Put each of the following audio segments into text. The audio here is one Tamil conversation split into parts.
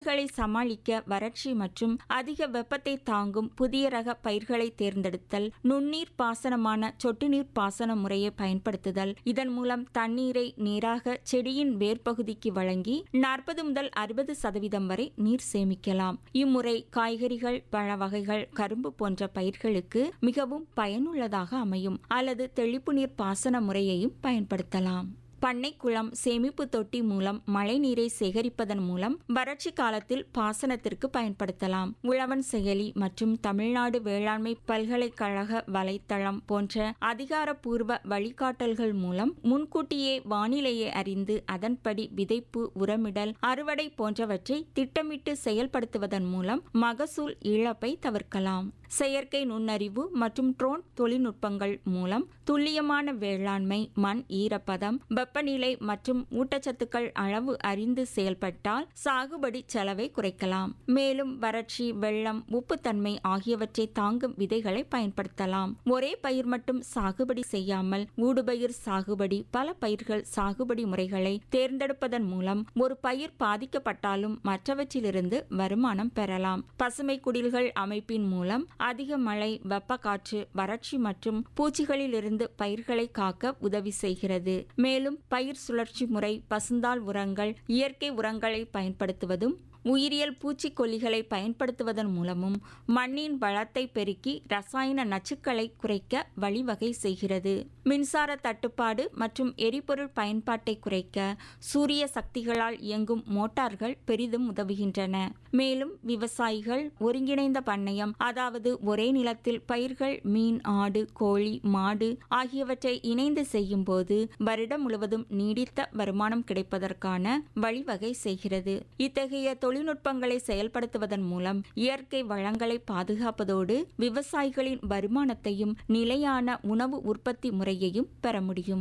பனிகளை சமாளிக்க வறட்சி மற்றும் அதிக வெப்பத்தை தாங்கும் புதிய ரக பயிர்களை தேர்ந்தெடுத்தல் நுண்ணீர் பாசனமான சொட்டு நீர் பாசன முறையை பயன்படுத்துதல் இதன் மூலம் தண்ணீரை நேராக செடியின் வேர்ப்பகுதிக்கு வழங்கி நாற்பது முதல் அறுபது சதவீதம் வரை நீர் சேமிக்கலாம் இம்முறை காய்கறிகள் பழ வகைகள் கரும்பு போன்ற பயிர்களுக்கு மிகவும் பயனுள்ளதாக அமையும் அல்லது தெளிப்பு நீர் பாசன முறையையும் பயன்படுத்தலாம் பண்ணை குளம் சேமிப்பு தொட்டி மூலம் மழைநீரை சேகரிப்பதன் மூலம் வறட்சி காலத்தில் பாசனத்திற்கு பயன்படுத்தலாம் உழவன் செயலி மற்றும் தமிழ்நாடு வேளாண்மை பல்கலைக்கழக வலைத்தளம் போன்ற அதிகாரப்பூர்வ வழிகாட்டல்கள் மூலம் முன்கூட்டியே வானிலையை அறிந்து அதன்படி விதைப்பு உரமிடல் அறுவடை போன்றவற்றை திட்டமிட்டு செயல்படுத்துவதன் மூலம் மகசூல் இழப்பை தவிர்க்கலாம் செயற்கை நுண்ணறிவு மற்றும் ட்ரோன் தொழில்நுட்பங்கள் மூலம் துல்லியமான வேளாண்மை மண் ஈரப்பதம் வெப்பநிலை மற்றும் ஊட்டச்சத்துக்கள் அளவு அறிந்து செயல்பட்டால் சாகுபடி செலவை குறைக்கலாம் மேலும் வறட்சி வெள்ளம் உப்புத்தன்மை ஆகியவற்றை தாங்கும் விதைகளை பயன்படுத்தலாம் ஒரே பயிர் மட்டும் சாகுபடி செய்யாமல் ஊடுபயிர் சாகுபடி பல பயிர்கள் சாகுபடி முறைகளை தேர்ந்தெடுப்பதன் மூலம் ஒரு பயிர் பாதிக்கப்பட்டாலும் மற்றவற்றிலிருந்து வருமானம் பெறலாம் பசுமை குடில்கள் அமைப்பின் மூலம் அதிக மழை வெப்ப காற்று வறட்சி மற்றும் பூச்சிகளிலிருந்து பயிர்களை காக்க உதவி செய்கிறது மேலும் பயிர் சுழற்சி முறை பசுந்தாள் உரங்கள் இயற்கை உரங்களை பயன்படுத்துவதும் உயிரியல் பூச்சிக்கொல்லிகளை பயன்படுத்துவதன் மூலமும் மண்ணின் வளத்தை பெருக்கி ரசாயன நச்சுக்களை குறைக்க வழிவகை செய்கிறது மின்சார தட்டுப்பாடு மற்றும் எரிபொருள் பயன்பாட்டை குறைக்க சூரிய சக்திகளால் இயங்கும் மோட்டார்கள் பெரிதும் உதவுகின்றன மேலும் விவசாயிகள் ஒருங்கிணைந்த பண்ணையம் அதாவது ஒரே நிலத்தில் பயிர்கள் மீன் ஆடு கோழி மாடு ஆகியவற்றை இணைந்து செய்யும் போது வருடம் முழுவதும் நீடித்த வருமானம் கிடைப்பதற்கான வழிவகை செய்கிறது இத்தகைய தொழில்நுட்பங்களை செயல்படுத்துவதன் மூலம் இயற்கை வளங்களை பாதுகாப்பதோடு விவசாயிகளின் வருமானத்தையும் நிலையான உணவு உற்பத்தி முறையையும் பெற முடியும்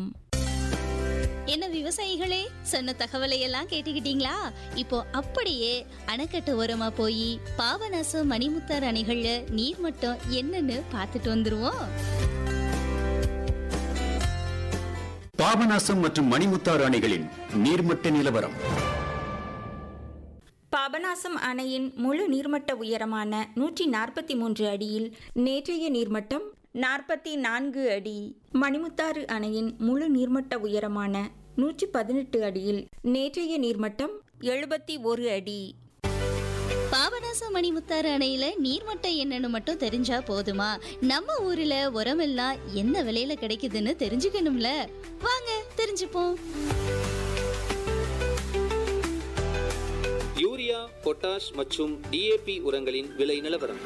என்ன விவசாயிகளே சொன்ன தகவலை எல்லாம் கேட்டுக்கிட்டீங்களா இப்போ அப்படியே அணைக்கட்டு ஓரமா போய் பாபநாசம் மணிமுத்தார் அணைகள்ல நீர் மட்டம் என்னன்னு பார்த்துட்டு வந்துருவோம் பாபநாசம் மற்றும் மணிமுத்தாறு அணைகளின் நீர்மட்ட நிலவரம் பாபநாசம் அணையின் முழு நீர்மட்ட உயரமான நூற்றி நாற்பத்தி மூன்று அடியில் நேற்றைய நீர்மட்டம் நாற்பத்தி நான்கு அடி மணிமுத்தாறு அணையின் முழு நீர்மட்ட உயரமான நூற்றி பதினெட்டு அடியில் நேற்றைய நீர்மட்டம் எழுபத்தி ஒரு அடி பாபநாசம் மணிமுத்தாறு அணையில நீர்மட்டம் என்னன்னு மட்டும் தெரிஞ்சா போதுமா நம்ம ஊர்ல உரமெல்லாம் என்ன விலையில கிடைக்குதுன்னு தெரிஞ்சுக்கணும்ல வாங்க தெரிஞ்சுப்போம் யூரியா பொட்டாஷ் மற்றும் டிஏபி உரங்களின் விலை நிலவரம்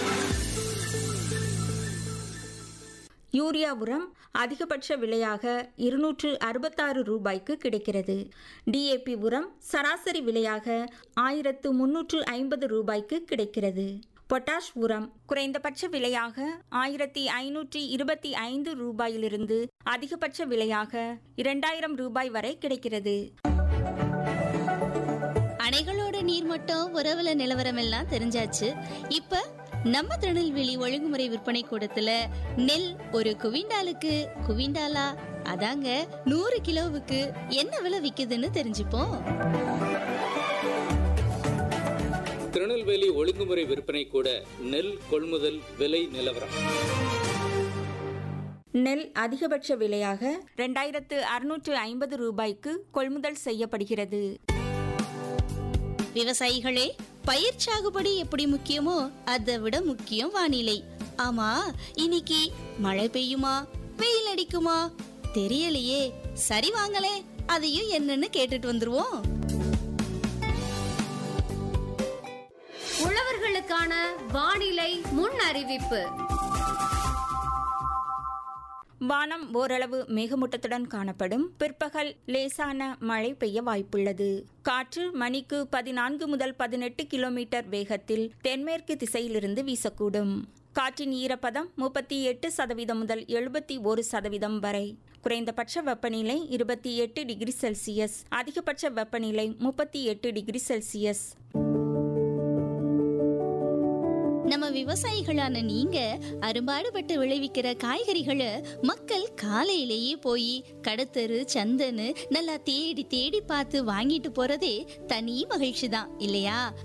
யூரியா உரம் அதிகபட்ச விலையாக இருநூற்று அறுபத்தாறு ரூபாய்க்கு கிடைக்கிறது டிஏபி உரம் சராசரி விலையாக ஆயிரத்து முன்னூற்று ஐம்பது ரூபாய்க்கு கிடைக்கிறது பொட்டாஷ் உரம் குறைந்தபட்ச விலையாக ஆயிரத்தி ஐநூற்றி இருபத்தி ஐந்து ரூபாயிலிருந்து அதிகபட்ச விலையாக இரண்டாயிரம் ரூபாய் வரை கிடைக்கிறது அணைகளோட நீர்மட்டம் உறவுல நிலவரம் எல்லாம் தெரிஞ்சாச்சு இப்ப நம்ம திருநெல்வேலி ஒழுங்குமுறை விற்பனை கூடத்துல நெல் ஒரு குவிண்டாலுக்கு குவிண்டாலா அதாங்க நூறு கிலோவுக்கு என்ன விலை விக்குதுன்னு தெரிஞ்சுப்போம் திருநெல்வேலி ஒழுங்குமுறை விற்பனை கூட நெல் கொள்முதல் விலை நிலவரம் நெல் அதிகபட்ச விலையாக ரெண்டாயிரத்து அறுநூற்று ஐம்பது ரூபாய்க்கு கொள்முதல் செய்யப்படுகிறது விவசாயிகளே பயிர் சாகுபடி எப்படி முக்கியமோ அதை விட முக்கியம் வானிலை ஆமா இன்னைக்கு மழை பெய்யுமா வெயில் அடிக்குமா தெரியலையே சரி வாங்களே அதையும் என்னன்னு கேட்டுட்டு வந்துருவோம் உழவர்களுக்கான வானிலை முன் அறிவிப்பு வானம் ஓரளவு மேகமூட்டத்துடன் காணப்படும் பிற்பகல் லேசான மழை பெய்ய வாய்ப்புள்ளது காற்று மணிக்கு பதினான்கு முதல் பதினெட்டு கிலோமீட்டர் வேகத்தில் தென்மேற்கு திசையிலிருந்து வீசக்கூடும் காற்றின் ஈரப்பதம் முப்பத்தி எட்டு சதவீதம் முதல் எழுபத்தி ஒரு சதவீதம் வரை குறைந்தபட்ச வெப்பநிலை இருபத்தி எட்டு டிகிரி செல்சியஸ் அதிகபட்ச வெப்பநிலை முப்பத்தி எட்டு டிகிரி செல்சியஸ் நம்ம விவசாயிகளான நீங்க அரும்பாடுபட்டு விளைவிக்கிற காய்கறிகளை மக்கள் காலையிலேயே போய் கடத்தரு சந்தன்னு நல்லா தேடி தேடி பார்த்து வாங்கிட்டு போறதே தனி மகிழ்ச்சி தான் இல்லையா